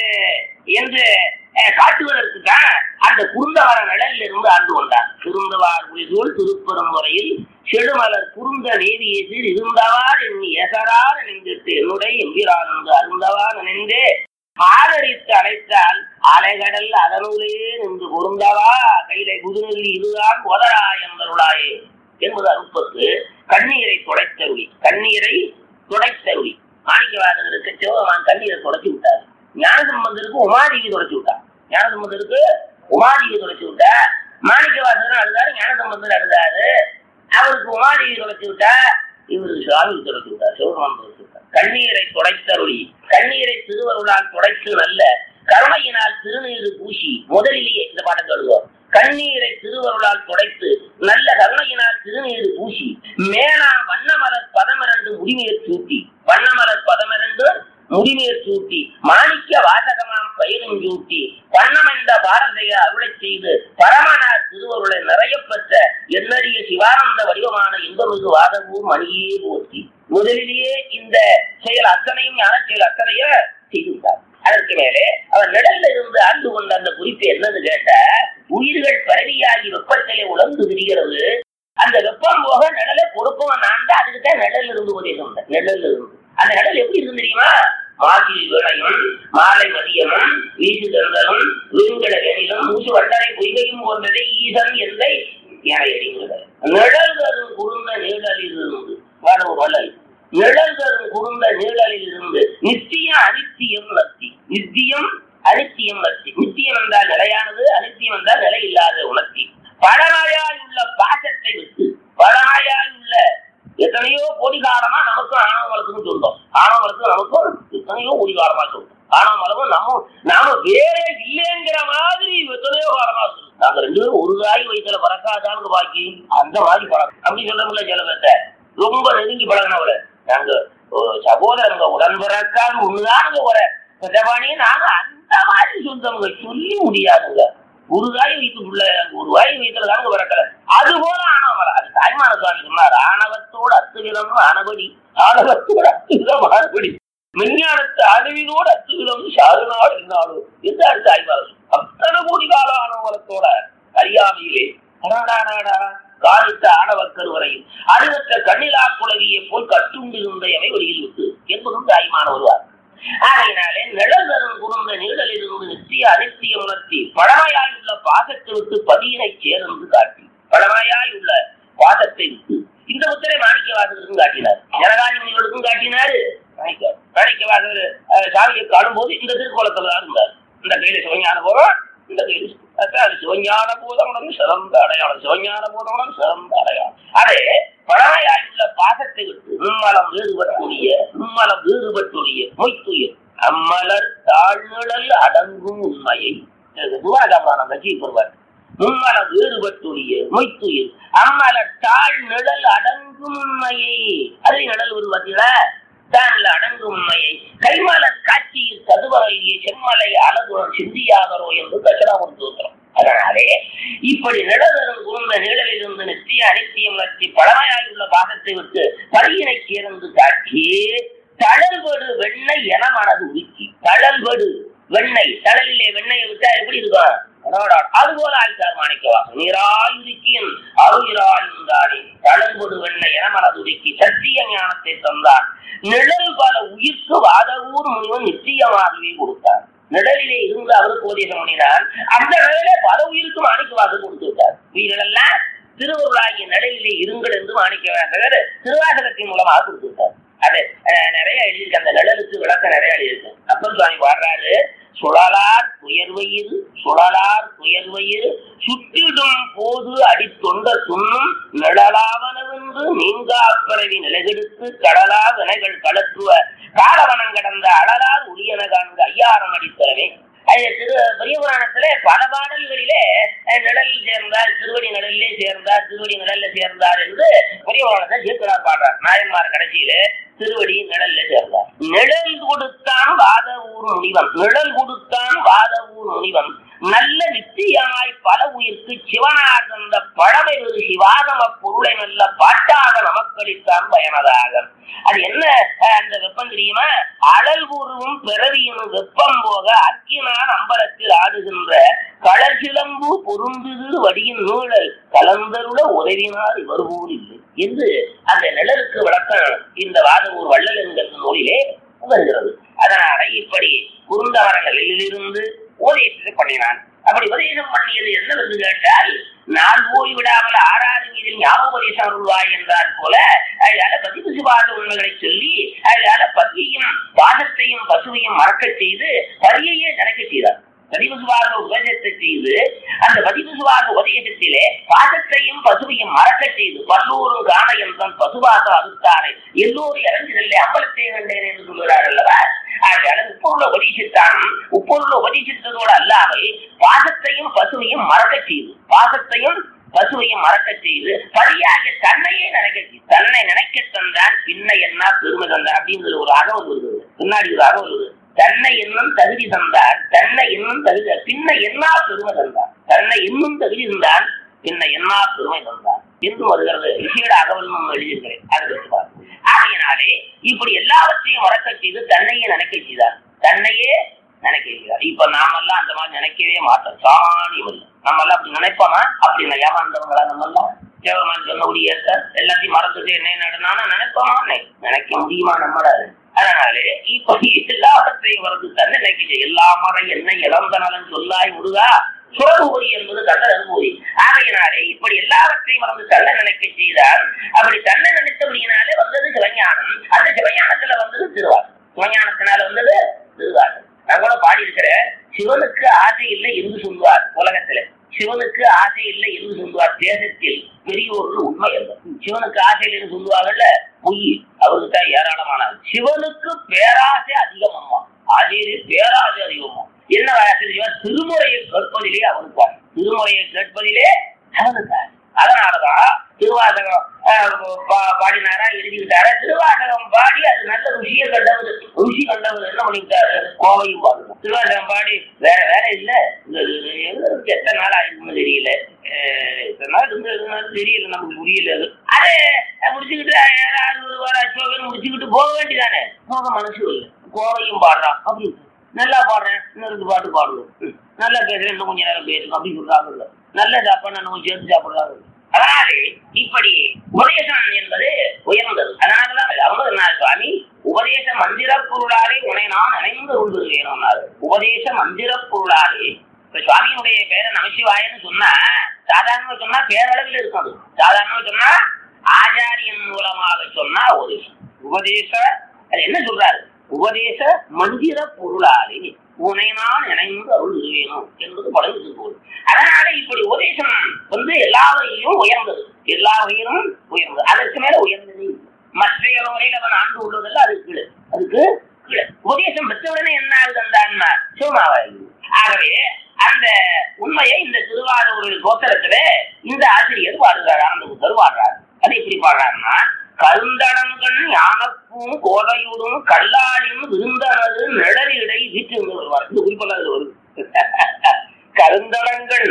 என்று அஹ், காட்டுவதற்கு தான் அந்த குருந்தவர நிழலில் இருந்து ஆண்டு கொண்டார் திருந்தவார் புலிசூல் திருப்பெருமுறையில் செடுமலர் குருந்த நேவியதில் இருந்தவார் எண்ணி எசரார் நின்றுட்டு என்னுடைய எம்பிரானந்து அருந்தவார் நின்றே ஆதரித்து அழைத்தால் அலைகடல் அதனுள்ளே நின்று பொருந்தவா கையிலை புதுநெல்லி இதுதான் உதரா என்பருளாயே என்பது அருப்பத்து கண்ணீரை துடைத்தருளி கண்ணீரை துடைத்தருளி மாணிக்கவாதகருக்கு சிவபெருமான் கண்ணீரை துடைச்சு விட்டார் ஞானசம்பந்தருக்கு உமாதேவி துடைச்சு விட்டார் ஞானசம்பந்தருக்கு உமாதேவி துடைச்சு விட்டா மாணிக்கவாசகர் அழுதாரு ஞானசம்பந்தர் அழுதாரு அவருக்கு உமாதேவி துடைச்சு விட்டா இவருக்கு சுவாமி துடைச்சு விட்டார் சிவபெருமான் துடைச்சு விட்டார் கண்ணீரை துடைத்தருளி கண்ணீரை திருவருளால் துடைத்து நல்ல கருணையினால் திருநீறு பூசி முதலிலேயே இந்த பாட்டை எழுதுவோம் கண்ணீரை திருவருளால் துடைத்து நல்ல கருணையினால் திருநீறு பூசி மேலாம் வண்ணமலர் பதமிரண்டு முடிமேற் சூட்டி வண்ணமலர் பதமிரண்டு முடிமேற் சூட்டி மாணிக்க வாசகமாம் பயிரும் சூட்டி வண்ணமென்ற பாரதைய அருளைச் செய்து பரமனார் திருவருளை நிறைய பெற்ற எண்ணறிய சிவானந்த வடிவமான இன்பமிகு வாதவூர் மணியே போற்றி முதலிலேயே இந்த செயல் அத்தனையும் ஞான செயல் அத்தனைய செய்துவிட்டார் அதற்கு மேலே அவர் நிழல்ல இருந்து ஆண்டு கொண்ட அந்த குறிப்பு என்னன்னு கேட்ட உயிர்கள் பரவியாகி வெப்பத்திலே உழந்து விரிகிறது அந்த வெப்பம் போக நிழலை கொடுப்பவன் நான் தான் அதுக்கு தான் நிழல் இருந்து உபதேசம் பண்ணேன். நிழல்ல இருந்து அந்த நிழல் எப்படி இருந்து தெரியுமா மாசில் வேளையும் மாலை மதியமும் வீசு தந்தலும் வீண்கள வேணிலும் மூசு வண்டரை பொய்கையும் போன்றதை ஈசன் எந்தை என எறிகிறது நிழல் தரும் குறுந்த நீழலில் இருந்து வாடவு வள்ளல் நிழல் தரும் குறுந்த நீழலில் இருந்து நித்தியம் அனித்தியம் நத்தி நித்தியம் அனித்தியம் நத்தி நித்தியம் என்றால் நிலையானது அனித்தியம் என்றால் நிலை இல்லாத உணர்த்தி பழமையாய் உள்ள பாசத்தை விட்டு பழமையாய் உள்ள எத்தனையோ கோடி காலமா நமக்கும் ஆணவங்களுக்கும் சொல்றோம் ஆணவங்களுக்கும் நமக்கும் எத்தனையோ கோடி காலமா சொல்றோம் ஆணவங்களுக்கும் நம்ம நாம வேற இல்லைங்கிற மாதிரி எத்தனையோ காலமா சொல்றோம் நாங்க ரெண்டு பேரும் ஒரு தாய் வயிற்றுல பறக்காதான்னு பாக்கி அந்த மாதிரி பழக்கம் அப்படி சொல்ல முடியல சில பேர்த்த ரொம்ப நெருங்கி பழகினவள நாங்க ஒரு சகோதரங்க உடன் பிறக்கான்னு ஒண்ணுதானுங்க ஒரு பெற்றபாணி நாங்க அந்த மாதிரி சொல்றவங்க சொல்லி முடியாதுங்க ஒரு தாய் வயிற்றுக்குள்ள ஒரு வாய் வயிற்றுல தாங்க பிறக்கல அது போல ஆணவம் அது தாய்மான சுவாமி சொன்னார் ஆணவத்தோடு அத்துவிதம் ஆனபடி ஆணவத்தோடு அத்துவிதம் ஆனபடி விஞ்ஞானத்து அறிவினோடு அத்துவிதம் சாருநாள் இருந்தாலும் எந்த அடுத்த ஆய்வாளர் அத்தனை கோடி கால ஆணவலத்தோட அறியாமையிலே அடாடாடாடா காலிட்ட ஆணவக் கருவறையில் அறிவற்ற கண்ணிலா குளவியை போல் கட்டுண்டிருந்த எமை வெளியில் விட்டு என்பதும் தாய்மான வருவார் ஆகையினாலே நிழல்தரும் குறுந்த நீழலில் இருந்து நித்திய அனித்திய உணர்த்தி பழமையாய் உள்ள பாசத்தை விட்டு பதியினை சேர்ந்து காட்டி பழமையாய் உள்ள பாசத்தை விட்டு இந்த முத்திரை மாணிக்கவாசகருக்கும் காட்டினார் ஜனகாதி முனிவருக்கும் காட்டினாரு மாணிக்க மாணிக்கவாசகர் அஹ், சாமியை காணும்போது இந்த திருக்கோலத்துல தான் இருந்தார் இந்த கையில சிவஞான போறோம் இந்த கையில அதான் அது சிவஞான போதவனும் சிறந்த அடையாளம் சிவஞான போதவனும் சிறந்த அடையாளம் அதே பழமையாயுள்ள பாசத்தை விட்டு மும்மலம் வேறுபட்டுடைய மும்மலம் வேறுபட்டுடைய மொய்த்துயிர் அம்மலர் தாழ்நிழல் அடங்கும் உண்மையை துவாரகாபுராணம் கட்சி பெறுவார் மும்மலம் வேறுபட்டுடைய மொய்த்துயிர் அம்மலர் தாழ் நிழல் அடங்கும் உண்மையை அதை நிழல் ஒரு பார்த்தீங்களா தானில் அடங்கும் உண்மையை கைமலர் காட்சியில் கதுவரையே செம்மலை அழகுடன் சிந்தியாதரோ என்று தட்சிணாமூர்த்தி உத்தரம் அதனாலே இப்படி நிழலும் குறுந்த நிழலில் இருந்து நித்திய அனித்தியம் நத்தி பழமையாயுள்ள பாகத்தை விட்டு பரியினை சேர்ந்து காட்டி தழல்படு வெண்ணெய் என மனது உருக்கி தழல்படு வெண்ணெய் தழலிலே வெண்ணெயை விட்டா எப்படி இருக்கும் அடடா, அது போல ஆயிட்டார் மாணிக்கவாசன் நீராயுரிக்கின் அருயிராயுந்தாடி தழல்படு வெண்ணெய் என மனது உருக்கி சத்திய ஞானத்தை தந்தான் நிழல் பல உயிர்க்கு வாதவூர் முனிவன் நிச்சயமாகவே கொடுத்தார் நிழலிலே இருந்து அவருக்கு உபதேசம் பண்ணினார் அந்த நிழலே பல உயிருக்கு மாணிக்கவாசன் கொடுத்து விட்டார் உயிரெல்லாம் திருவருளாகிய நிழலிலே இருங்கள் என்று மாணிக்கவாசகர் திருவாசகத்தின் மூலமாக கொடுத்து விட்டார் அது அஹ், நிறைய எழுதியிருக்கு அந்த நிழலுக்கு விளக்கம் நிறைய எழுதியிருக்கு அப்பன் சுவாமி பாடுறாரு சுழலார் துயர்வயிறு சுழலார் துயர்வயிறு சுட்டிடும் போது அடித்தொண்ட துண்ணும் நிழலாவனவென்று நீங்கா பிறவி நிலைகெடுத்து கடலா வினைகள் கலத்துவ காலவனம் கடந்த அழலார் உரியன காண்க ஐயாரம் அடித்தரவே அது திரு பெரிய புராணத்துல பல பாடல்களிலே அஹ், நிழலில் சேர்ந்தார் திருவடி நிழலிலே சேர்ந்தார் திருவடி நிழல்ல சேர்ந்தார் என்று பெரிய புராணத்தை சேர்க்கிறார் பாடுறார் நாயன்மார் கடைசியிலே திருவடி நிழல்ல சேர்ந்தார் நிழல் கொடுத்தான் வாத ஊர் முனிவன் நிழல் கொடுத்தான் வாத ஊர் முனிவன் நல்ல நித்தியமாய் பல உயிர்க்கு சிவனார் தந்த பழமை ஒரு சிவாகம பொருளை நல்ல பாட்டாக நமக்களித்தான் பயனதாக அது என்ன அஹ், அந்த வெப்பம் தெரியுமா அழல் பூர்வம் பிறவியும் வெப்பம் போக அக்கினான் அம்பலத்தில் ஆடுகின்ற களர் சிலம்பு பொருந்துது வடியின் நூழல் கலந்தருட உதவினார் இவர் போல் இல்லை என்று அந்த நிழலுக்கு விளக்கம் இந்த வாதவூர் வள்ளல் என்கிற நூலிலே வருகிறது அதனால இப்படி குறுந்தவரங்களிலிருந்து உபதேசத்தை பண்ணினான் அப்படி உபதேசம் பண்ணியது என்னவென்று கேட்டால் நாள் போய் விடாமல் ஆறாறு மீதில் ஞாபகோபதேசம் அருள்வாய் என்றார் போல அதனால பதிவு சுபாத உண்மைகளை சொல்லி அதனால பதியையும் பாசத்தையும் பசுவையும் மறக்கச் செய்து பரியையே நினைக்க செய்தார் பதிவு சுபாக உபதேசத்தை செய்து அந்த பதிவு சுபாக உபதேசத்திலே பாசத்தையும் பசுவையும் மறக்கச் செய்து பல்லூரும் காண என்றன் பசுபாசம் அறுத்தாரை எல்லோரும் இறங்கி செல்ல அம்பலத்தை கண்டேன் என்று சொல்கிறார் அல்லவா ஆகையால உப்பொருளை உபதேசித்தான் உப்பொருளை உபதேசித்ததோடு அல்லாமல் பாசத்தையும் பசுவையும் மறக்கச் செய்து பாசத்தையும் பசுவையும் மறக்கச் செய்து பரியாக தன்னையே நினைக்க செய்து தன்னை நினைக்க தந்தான் பின்ன என்ன பெருமை தந்தான் அப்படிங்கிற ஒரு அகவல் வருகிறது பின்னாடி ஒரு அகவல் வருது தன்னை இன்னும் தகுதி தந்தார் தன்னை இன்னும் தகுதி பின்ன என்ன பெருமை தந்தார் தன்னை இன்னும் தகுதி தந்தான் பின்ன என்ன பெருமை தந்தார் என்று வருகிறது விஷயட அகவல் நம்ம எழுதியிருக்கிறேன் அதை வச்சு பாருங்க. ஆகையினாலே இப்படி எல்லாவற்றையும் மறக்கச் செய்து தன்னையே நினைக்க செய்தார் தன்னையே நினைக்க செய்தார் இப்ப நாமெல்லாம் அந்த மாதிரி நினைக்கவே மாட்டோம் சாமானியம் இல்லை நம்ம எல்லாம் அப்படி நினைப்போமா அப்படி நான் ஏமாந்தவங்களா நம்ம எல்லாம் தேவமான் சொன்னபடி ஏற்க எல்லாத்தையும் மறந்துட்டு என்ன நடனாலும் நினைப்போமா நி- நினைக்க முடியுமா நம்மளால அதனாலே இப்படி எல்லாவற்றையும் வரது தன்னை நினைக்க செய்ய எல்லா மறை என்ன இழந்த நலன் சொல்லாய் முருகா சுரபூரி என்பது கண்ட அனுபூரி ஆகையினாலே இப்படி எல்லாவற்றையும் வந்து தன்னை நினைக்க செய்தால் அப்படி தன்னை நினைத்தபடியினாலே வந்தது சிவஞானம் அந்த சிவஞானத்துல வந்தது திருவாசம் சிவஞானத்தினால வந்தது திருவாசம் நான் கூட பாடி இருக்கிறேன் சிவனுக்கு ஆசை இல்லை என்று சொல்வார் உலகத்துல சிவனுக்கு ஆசை இல்லை என்று சொல்வார் தேசத்தில் பெரியோர்கள் உண்மை அல்ல சிவனுக்கு ஆசை இல்லை என்று சொல்லுவாங்கல்ல பொய் அவருக்கு தான் ஏராளமான ஆசை. சிவனுக்கு பேராசை அதிகம் அம்மா ஆசையிலே பேராசை அதிகமா என்ன ஆசை தெரியுமா திருமுறையை கேட்பதிலே அவனுக்கு ஆசை. திருமுறையை கேட்பதிலே அவனுக்கு ஆசை. அதனாலதான் திருவாசகம் அஹ், பா- பாடினாரா எழுதிக்கிட்டாரா திருவாசகம் பாடி அது நல்ல ருசியை கண்டவர் ருசி கண்டவர் என்ன பண்ணிவிட்டாரு கோவையும் பாடுறோம் திருவாசகம் பாடி வேற வேற இல்ல இந்த இது எழுதுறதுக்கு எத்தனை நாள் ஆயிருக்குன்னு தெரியல அஹ், இத்தனை நாள் இருந்து இருந்தாலும் தெரியல நமக்கு புரியல அது அதை முடிச்சுக்கிட்டு யாராவது ஒரு வாரம் அச்சோ பேர் முடிச்சுக்கிட்டு போக வேண்டியதானே போக மனசு இல்லை கோவையும் பாடுறான் அப்படி நல்லா பாடுறேன் இன்னும் ரெண்டு பாட்டு பாடுவோம் ம். நல்லா பேசுறேன் இன்னும் கொஞ்ச நேரம் பேசுங்க அப்படி சொல்றாங்க நல்ல சாப்பாடு இன்னும் கொஞ்சம் சேர்த்து சாப்பிடுறாங்க அதனாலே இப்படி உபதேசம் என்பது உயர்ந்தது அதனாலதான் அருமதநாத சுவாமி உபதேச மந்திர பொருளாலே உன்னை நான் நினைந்து கொள்கிறேன் உபதேச மந்திர பொருளாலே இப்ப சுவாமியினுடைய பேரை நமசிவாயன்னு சொன்னா சாதாரணமா சொன்னா பேரளவில் இருக்கும் அது சாதாரணமா சொன்னா ஆச்சாரியன் மூலமாக சொன்னா உபதேசம் உபதேச அது என்ன சொல்றாரு உபதேச மந்திர பொருளாலே உனை நான் இணைந்து அருள் வேணும் என்பது படகு போல் அதனால இப்படி உபதேசம் வந்து எல்லா வகையிலும் உயர்ந்தது எல்லா வகையிலும் உயர்ந்தது அதற்கு மேல உயர்ந்தது இல்லை. மற்ற வகையில் அவன் ஆண்டு உள்ளதல்ல அது கீழே அதுக்கு கீழே உபதேசம் பெற்றவுடனே என்ன ஆகுது அந்த ஆன்மா சிவமாவாகி ஆகவே அந்த உண்மையை இந்த திருவாரூரில் கோத்தரத்துல இந்த ஆசிரியர் பாடுகிறார் ஆனந்த புத்தர் பாடுறார் அது எப்படி பாடுறாருன்னா கருந்தடங்கன் ஞானப்பும் கோடையுடும் கல்லாளியும் விருந்தனது நிழலிடை வீட்டு வருவார் இந்த குறிப்பெல்லாம் இதுல வருது கருந்தடங்கள்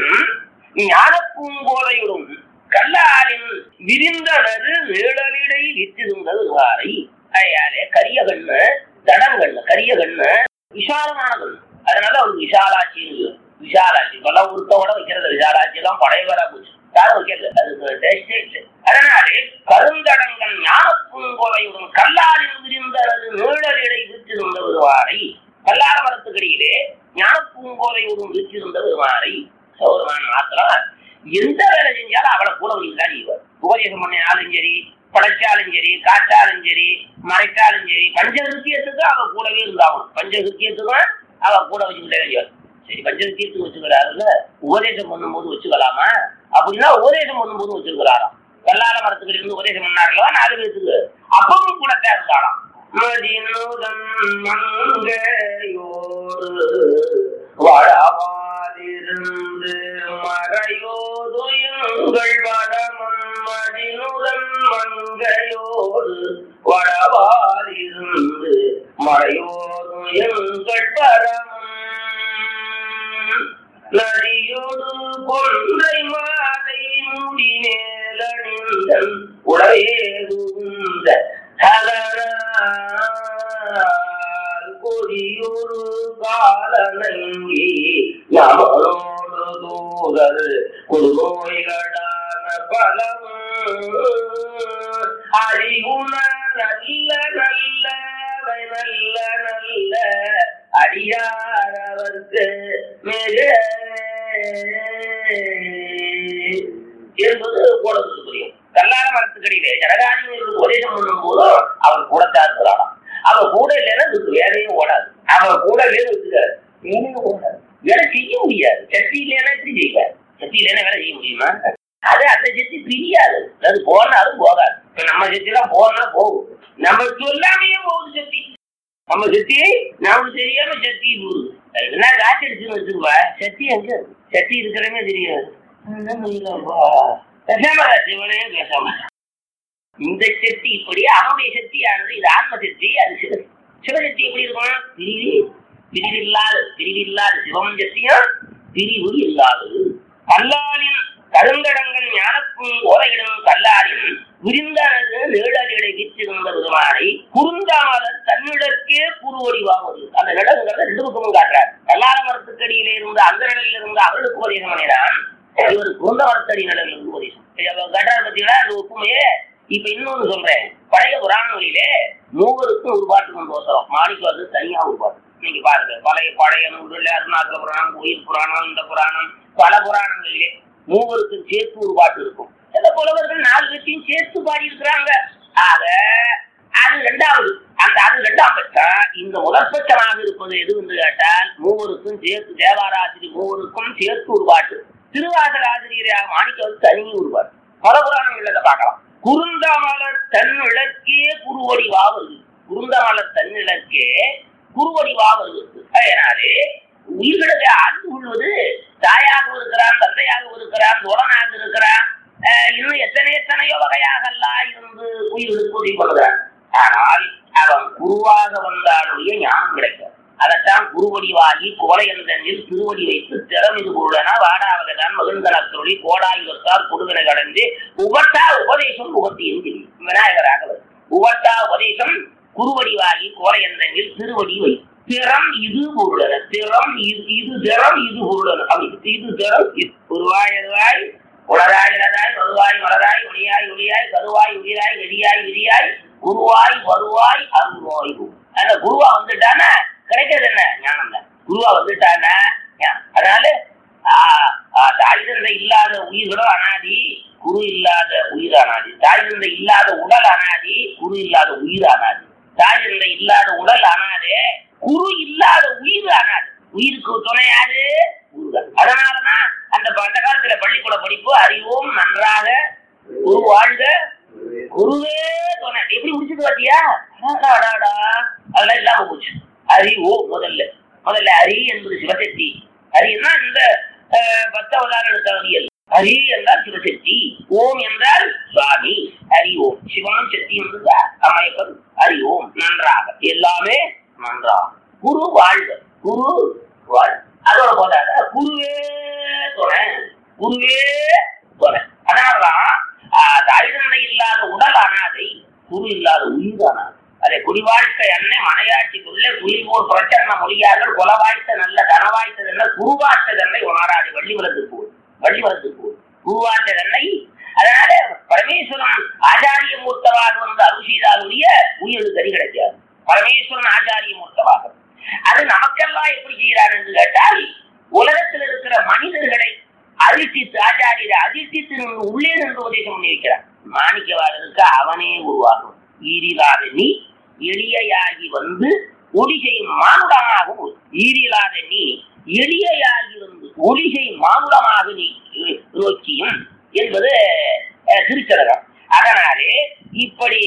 ஞானப்பூங்கோடையுடும் கல்லாலின் விரிந்தனது நிழலிடை விற்றிருந்தது வாரை அதையாலே கரிய கண்ணு தடங்கண்ணு கரிய கண்ணு விசாலமான கண்ணு அதனால அவருக்கு விசாலாட்சின்னு விசாலாட்சி இப்பெல்லாம் உருத்தோட வைக்கிறது விசாலாட்சி எல்லாம் பழையவரா போச்சு யாரும் வைக்கிறது அதுக்கு டேஸ்டே இல்லை அதனாலே கருந்தடங்கன் ஞானப்பூங்கோடையுடன் கல்லாலின் விரிந்தனது நிழலிடை விற்றிருந்த வருவாரை கல்லார மரத்துக்கடியிலே ஞானப்பூங்கோதையுடன் விற்றிருந்த வருவாரை சௌரமான் மாத்திரம் எந்த வேலை செஞ்சாலும் அவளை கூட தான் செய்வார் உபதேசம் பண்ணினாலும் சரி படைச்சாலும் சரி காற்றாலும் சரி மறைச்சாலும் சரி பஞ்சகிருத்தியத்துக்கு அவ கூடவே இருந்தாகணும் பஞ்சகிருத்தியத்துக்கும் அவ கூட வச்சுக்கிட்டே செய்வார் சரி பஞ்சகிருத்தியத்துக்கு வச்சுக்கிறாருல்ல உபதேசம் பண்ணும்போது வச்சுக்கலாமா அப்படின்னா உபதேசம் பண்ணும்போது வச்சிருக்கிறாராம் கல்லால மரத்துக்கு இருந்து உபதேசம் பண்ணார்களா நாலு பேத்துக்கு அப்பவும் கூட தான் இருந்தாராம் மதினுதன் மங்கையோடு வாழாவாதிருந்து மறையோது எங்கள் வடமன் மதினுதன் மங்கையோடு வடவாதிருந்து மறையோது எங்கள் பரமன் நதியோடு கொன்றை மாலை முடி மேலணிந்தன் உடையேதுந்த கொடியொரு காலனங்கி நமனோடு தூதர் கொடுநோய்களான பலமும் அறிவுண நல்ல நல்ல நல்ல நல்ல அடியாரவர்க்கு மிக என்பது போலத்துக்கு புரியும் கல்லால மரத்துக்கடியிலே ஜனகாரிகளுக்கு உபதேசம் பண்ணும் போதும் அவர் கூடத்தான் இருக்கிறாராம் அவர் கூட இல்லைன்னா இதுக்கு வேலையும் ஓடாது அவர் கூட இல்லைன்னு வச்சுக்காரு வேலையும் ஓடாது வேலை செய்ய முடியாது சக்தி இல்லைன்னா எப்படி செய்வார் சக்தி இல்லைன்னா வேலை செய்ய முடியுமா அது அந்த சக்தி பிரியாது அது போனாலும் போகாது இப்ப நம்ம சக்தி எல்லாம் போனா போகும் நம்ம சொல்லாமையே போகுது சக்தி நம்ம சக்தி நமக்கு தெரியாம சக்தி போகுது என்ன காய்ச்சி அடிச்சுன்னு வச்சுருவா சக்தி எங்க சக்தி இருக்கிறமே தெரியாது அதான் புரியலப்பா. பேசாம இரு, சிவனே பேசாம இரு. இந்த சக்தி இப்படி அவனுடைய சக்தியானது இது ஆன்ம சக்தி அது சிவ சிவசக்தி எப்படி இருக்கும் பிரிவு பிரிவில்லாத பிரிவில்லாத சிவம் சக்தியும் பிரிவு இல்லாதது கல்லாலின் கருங்கடங்கள் ஞானக்கும் ஓரையிடும் கல்லாலின் விரிந்தனது நிழலிடை வீற்றிருந்த விதமானை குறுந்தாமலர் தன்னிடற்கே குறுவடிவாவது அந்த நிழல்ங்கிறத ரெண்டு பக்கமும் காட்டுறார் கல்லால மரத்துக்கடியிலே இருந்த அந்த நிழலில் இருந்த அவர்களுக்கு உபதேசம் பண்ணினான் இவர் குருந்த மரத்தடி நிழலில் இருந்து உபதேசம் அவர் காட்டுறாரு பார்த்தீங்களா அந்த ஒப்புமையே இப்ப இன்னொன்னு சொல்றேன் பழைய புராணங்களிலே மூவருக்கும் ஒரு பாட்டு கொண்டு வசரம் மாணிக்கம் அது தனியா ஒரு பாட்டு நீங்க பாருங்க பழைய பழைய நூல்கள் அருணாச்சல புராணம் உயிர் புராணம் இந்த புராணம் பல புராணங்களிலே மூவருக்கும் சேர்த்து ஒரு பாட்டு இருக்கும் சில புலவர்கள் நாலு பேர்த்தையும் சேர்த்து பாடி இருக்கிறாங்க ஆக அது ரெண்டாவது அந்த அது ரெண்டாம் பட்சம் இந்த முதற் பட்சமாக இருப்பது எது என்று கேட்டால் மூவருக்கும் சேர்த்து தேவாராசிரி மூவருக்கும் சேர்த்து ஒரு பாட்டு திருவாசக ஆசிரியராக மாணிக்கம் தனி ஒரு பாட்டு பல புராணங்களில் பார்க்கலாம் குறுந்தமலர் தன்னிழக்கே குருவடிவாவது குறுந்தமலர் தன்னிழக்கே குருவடிவாவது அதனாலே உயிர்களை ஆண்டு கொள்வது தாயாகவும் இருக்கிறான் தந்தையாகவும் இருக்கிறான் தோழனாக இருக்கிறான் அஹ் இன்னும் எத்தனை எத்தனையோ வகையாகலாம் இருந்து உயிர்களுக்கு உதவி பண்ணுகிறான் ஆனால் அவன் குருவாக வந்தாலுடைய ஞானம் கிடைக்கும் அதைத்தான் குருவடிவாகி கோலையந்தனில் திருவடி வைத்து திறமிது பொருளன வாடாவகதான் மகிழ்ந்தனத்தொழி கோடாயுவத்தார் கொடுவினை கடந்து உபட்டா உபதேசம் உபத்தியும் விநாயகராக வரும். உபட்டா உபதேசம் குருவடிவாகி கோலையந்தனில் திருவடி வை திறம் இது பொருளன திறம் இது இது திறம் இது பொருளன அப்படி இது திறம் இது உருவாய் எருவாய் உளராய் இளராய் வருவாய் மலராய் ஒளியாய் ஒளியாய் கருவாய் உயிராய் வெடியாய் விரியாய் குருவாய் வருவாய் அருள்வாய் அந்த குருவா வந்துட்டானா கிடைக்கிறது என்ன ஞானம் தான் குருவா வந்துட்டானா ஞானம். அதனால ஆஹ், ஆஹ், தாய் தந்தை இல்லாத உயிர்களும் அனாதி குரு இல்லாத உயிர் அனாதி தாய் தந்தை இல்லாத உடல் அனாதி குரு இல்லாத உயிர் அனாதி தாய் தந்தை இல்லாத உடல் அனாதே குரு இல்லாத உயிர் அனாது உயிருக்கு துணை யாரு குருதான் அதனாலதான் அந்த ப- அந்த காலத்துல பள்ளிக்கூட படிப்பு அறிவோம் நன்றாக குரு வாழ்க குருவே துணை எப்படி முடிச்சது பாத்தியா அடாடா, அடாடா. அதெல்லாம் இல்லாம போச்சு அறிவோ முதல்ல முதல்ல அரி என்பது சிவசக்தி அரின்னா இந்த அஹ், பத்தவதாரம் எடுத்த அறியல் ஹரி என்றால் சிவசக்தி ஓம் என்றால் சுவாமி ஹரி ஓம் சிவனும் சக்தி என்பது அமைப்பது ஹரி ஓம் நன்றாக எல்லாமே நன்றாக குரு வாழ்க குரு வாழ் அதோட போதாத குருவே துணை குருவே துணை அதனாலதான் ஆஹ், தாய் தந்தை இல்லாத உடல் அனாதை குரு இல்லாத உயிர் அனாதை அதை குடிவாழ்த்த எண்ணெய் மனையாட்சிக்குள்ள குளிர்போர் புரட்சரண மொழியார்கள் குலவாய்த்த நல்ல கனவாய்த்தது என்ன குருவாழ்த்தது எண்ணெய் உணராது வள்ளி வளர்த்து போல் வள்ளி வளர்த்து போல் குருவாழ்த்தது எண்ணெய் அதனால பரமேஸ்வரன் ஆச்சாரிய மூர்த்தமாக வந்து அருள் செய்தாலுடைய உயிருக்கு கறி கிடைக்காது பரமேஸ்வரன் ஆச்சாரிய மூர்த்தமாக அது நமக்கெல்லாம் எப்படி செய்கிறார் என்று கேட்டால் உலகத்தில் இருக்கிற மனிதர்களை அதிர்ச்சித்து ஆச்சாரியரை அதிர்ச்சித்து நின்று உள்ளே நின்று உபதேசம் பண்ணி வைக்கிறார் மாணிக்கவாதனுக்கு அவனே உருவாகும் ஈரிலாத நீ எளியாகி வந்து ஒளிகை மானுடமாகவும் ஈரிலாத நீ எளியாகி வந்து ஒளிகை மானுடமாக நீ நோக்கியும் என்பது அஹ், திருச்சதகம் அதனாலே இப்படி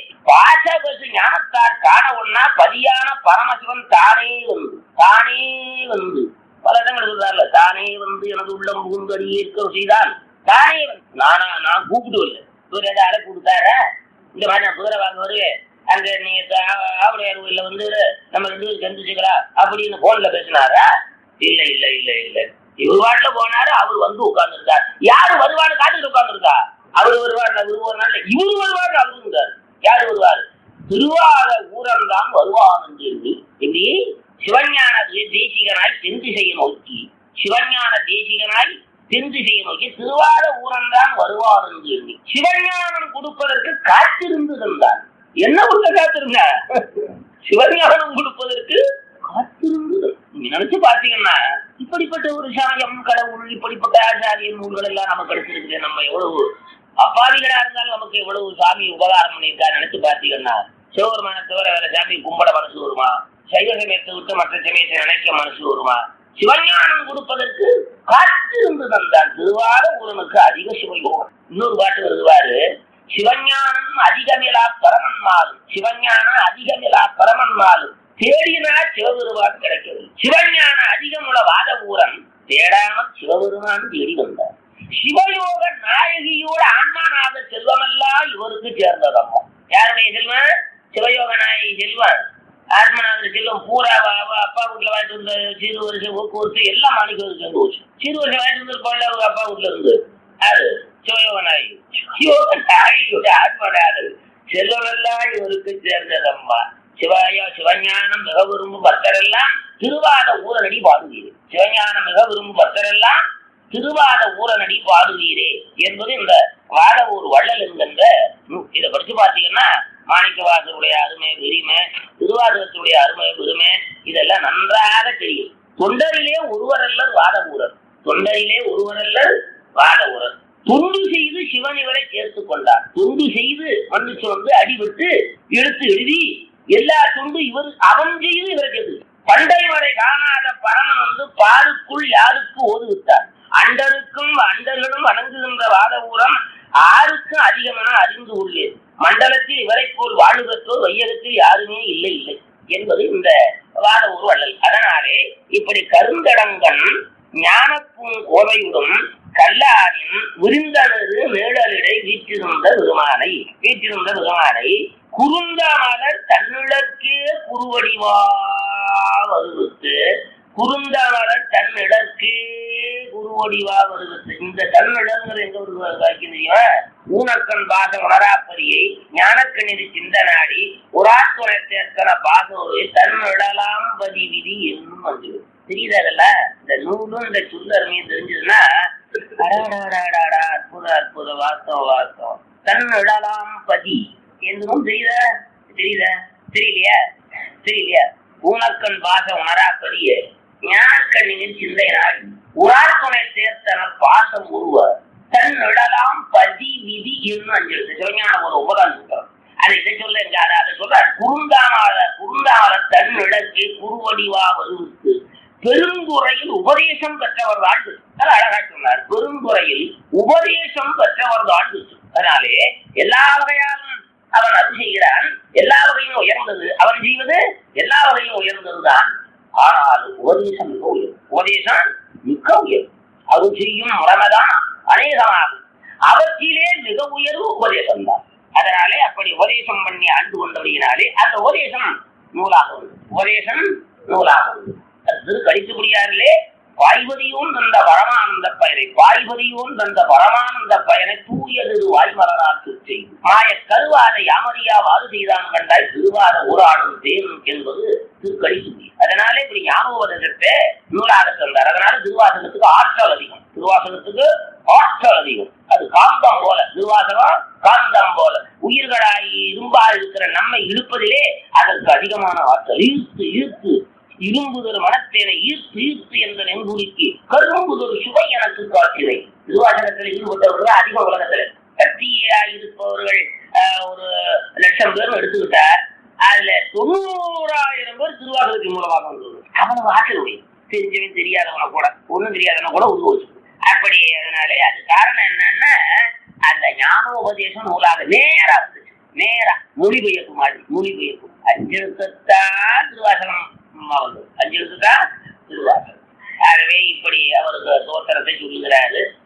பாசபசு ஞானத்தார் காண ஒன்னா பதியான பரமசிவன் தானே வந்து தானே வந்து பல இடங்கள் சொல்றாருல தானே வந்து எனது உள்ளம் புகுந்து அடியேற்க செய்தான் தானே வந்து நானா நான் கூப்பிட்டு இல்லை இவர் ஏதாவது அழைப்பு கொடுத்தாரா இந்த மாதிரி நான் குதிரை வாங்க வருவேன் அங்க நீ ஆவுடையார் கோயில்ல வந்து நம்ம ரெண்டு பேரும் சந்திச்சுக்கலாம் அப்படின்னு போன்ல பேசினாரா இல்ல இல்ல இல்ல இல்ல இவர் வாட்டில போனாரு அவர் வந்து உட்கார்ந்துருக்கார் யாரு வருவான்னு காத்துட்டு உட்கார்ந்துருக்கா அவர் வருவார் அவர் ஒரு நாள் இவரு வருவார் அவரு இருந்தார் யாரு வருவார் திருவாத ஊரன் தான் வருவான் என்று எப்படி சிவஞான தே- தேசிகனாய் தென்திசையை நோக்கி சிவஞான தேசிகனாய் தென்திசையை நோக்கி திருவாத ஊரன் தான் வருவான் என்று எண்ணி சிவஞானம் கொடுப்பதற்கு காத்திருந்து இருந்தான் என்ன கொடுக்க காத்திருந்த சிவஞானம் கொடுப்பதற்கு காத்திருந்து நீங்க நினைச்சு பாத்தீங்கன்னா இப்படிப்பட்ட ஒரு சாயம் கடவுள் இப்படிப்பட்ட ஆச்சாரிய நூல்கள் எல்லாம் நமக்கு கிடைச்சிருக்கு நம்ம எவ்வளவு அப்பாவிகளா இருந்தாலும் நமக்கு எவ்வளவு சாமி உபகாரம் பண்ணியிருக்கா நினைச்சு பாத்தீங்கன்னா சிவபெருமான தவிர வேற சாமி கும்பிட மனசு வருமா சைவ சமயத்தை விட்டு மற்ற சமயத்தை நினைக்க மனசு வருமா சிவஞானம் கொடுப்பதற்கு காத்திருந்து தந்தான் திருவார ஊரனுக்கு அதிக சிவயோகம் இன்னொரு பாட்டு வருவாரு சிவஞானம் அதிகமிலா பரமன்மாலும் சிவஞானம் அதிகமிலா பரமன்மாலும் தேடினா சிவபெருமான் கிடைக்கிறது சிவஞான அதிகமுள்ள வாத ஊரன் தேடாமல் சிவபெருமான் தேடி வந்தார் சிவயோக நாயகியோட ஆன்மாநாத செல்வமெல்லாம் இவருக்கு சேர்ந்ததம்மா யாருடைய செல்வம் சிவயோக நாயகி செல்வம் ஆத்மநாதர் செல்வம் பூரா வ- வ- அப்பா வீட்டுல வாங்கிட்டு வந்த சிறு வருஷம் போக்குவரத்து எல்லாம் மாணிக்கம் சேர்ந்து போச்சு சிறு வருஷம் வாங்கிட்டு வந்திருப்பாங்க அவங்க அப்பா வீட்டுல இருந்து யாரு சிவயோக நாயகி சிவயோக நாயகியோட ஆத்மநாதர் செல்வமெல்லாம் இவருக்கு சேர்ந்ததம்மா சிவாய சிவஞானம் மிக விரும்பும் பக்தரெல்லாம் திருவாத ஊரனடி பாடுவீரே சிவஞானம் மிக விரும்பும் பக்தரெல்லாம் திருவாத ஊரனடி பாடுவீரே என்பது இந்த வாத ஊர் வள்ளல் என்கின்ற நூல். இதை படிச்சு பார்த்தீங்கன்னா மாணிக்கவாசருடைய அருமை பெருமை திருவாதகத்துடைய அருமை பெருமை இதெல்லாம் நன்றாக தெரியும் தொண்டரிலே ஒருவரல்லர் வாத ஊரர் தொண்டரிலே ஒருவரல்லர் வாத ஊரர் தொண்டு செய்து சிவன் இவரை சேர்த்துக் கொண்டார் தொண்டு செய்து மன்னிச்சு வந்து அடிபட்டு எடுத்து எழுதி எல்லா தொண்டு இவர் அவன் செய்து இவரை சேர்த்து பண்டை வரை காணாத பரமன் வந்து பாருக்குள் யாருக்கு ஓதுவித்தார் அண்டருக்கும் அண்டர்களும் வணங்குகின்ற வாத ஊரம் ஆருக்கும் அதிகமென அறிந்து உள்ளேன் மண்டலத்தில் இவரை போல் வாழ்வு பெற்றோர் வையகத்தில் யாருமே இல்லை இல்லை என்பது இந்த வாத ஊர் வள்ளல் அதனாலே இப்படி கருந்தடங்கன் ஞானப்பும் கோவையுடன் கல்லாரின் விருந்தனது மேடலிடை வீற்றிருந்த பெருமானை வீற்றிருந்த பெருமானை குறுந்த மலர் தன்னிடக்கே குருவடிவா வருவித்து குறுந்த மலர் தன்னிடக்கே குருவடிவா வருவித்து இந்த தன்னிடங்கிற எங்க ஒரு வாக்கியம் தெரியுமா ஊனக்கண் பாச உணராப்பரியை ஞானக்கணிதி சிந்தனாடி உராத்துணை சேர்த்தன பாசோரை தன்னிடலாம் பதி விதி என்னும் வந்து தெரியுதா அதெல்லாம் இந்த நூலும் இந்த சுந்தரமையும் தெரிஞ்சதுன்னா அடாடாடாடாடா அற்புத அற்புத வாஸ்தவம் வாஸ்தவம் தன்னிடலாம் பதி என்னும் தெரியுதா தெரியுதா தெரியலையா தெரியலையா ஊனக்கண் பாச உணராப்பரிய ஞானக்கண்ணின் சிந்தை நாடி உராத்துணை சேர்த்தன பாசம் உருவ தன் இடலாம் பதி விதி என்று அஞ்சல் சிவஞான ஒரு உபதான் சொல்றார் அதை இதை சொல்ல எங்க அதை அதை சொல்றார் குறுந்தாமால குறுந்தாமல தன் இடக்கு குருவடிவா வருவித்து பெருந்துறையில் உபதேசம் பெற்றவர் வாழ்வு அது அழகா சொன்னார் பெருந்துறையில் உபதேசம் பெற்றவர் வாழ்வு அதனாலே எல்லா வகையாலும் அவன் அது செய்கிறான் எல்லா வகையும் உயர்ந்தது அவன் செய்வது எல்லா வகையும் உயர்ந்ததுதான் ஆனால் உபதேசம் மிக உயர்வு உபதேசம் மிக உயர்வு அது செய்யும் முறைமைதான் அநேகமாகும் அவற்றிலே மிக உயர்வு உபதேசம் தான் அதனாலே அப்படி உபதேசம் பண்ணி ஆண்டு கொண்டபடியினாலே அந்த உபதேசம் நூலாகும் உபதேசம் நூலாகும் அது கழித்துபடியாரிலே வாய்வதியோன் தந்த பரமானந்த பயனை வாய்வதியோன் தந்த பரமானந்த பயனை தூயது வாய்மலரால் சுற்றி மாய கருவாத யாமரியா வாது செய்தான் கண்டாய் திருவாத ஊராடும் தேனும் என்பது திருக்கடித்துடி அதனாலே இப்படி ஞாபகத்தை நூலாக தந்தார் அதனால திருவாசகத்துக்கு ஆற்றல் அதிகம் திருவாசகத்துக்கு ஆற்றல் அதிகம் அது காந்தம் போல திருவாசகம் காந்தம் போல உயிர்களாய் இரும்பா இருக்கிற நம்மை இழுப்பதிலே அதற்கு அதிகமான ஆற்றல் ஈர்த்து ஈர்த்து இரும்புதொரு மனத்தேனை ஈர்த்து ஈர்த்து என்ற நெங்குடிக்கு கரும்புதொரு சுவை எனக்கு காட்டினை திருவாசகத்தில் ஈடுபட்டவர்கள் அதிக உலகத்துல கத்தியா இருப்பவர்கள் ஆஹ், ஒரு லட்சம் பேர் எடுத்துக்கிட்டா அதுல தொண்ணூறாயிரம் பேர் திருவாசகத்தின் மூலமாக வந்தது அவனுக்கு ஆற்றல் உடைய தெரிஞ்சவன் தெரியாதவனை கூட ஒண்ணும் தெரியாதவனை கூட உருவ வச்சு அப்படி அதனாலே அது காரணம் என்னன்னா அந்த ஞானோபதேசம் நூலாக நேரா வந்துச்சு நேரா மொழிபெயர்ப்பு மாதிரி மொழிபெயர்ப்பு அஞ்செழுத்தான் திருவாசகம் வந்து அஞ்செழுத்துதான் திருவாசகம் ஆகவே இப்படி அவருக்கு தோற்றத்தை சொல்லுகிறாரு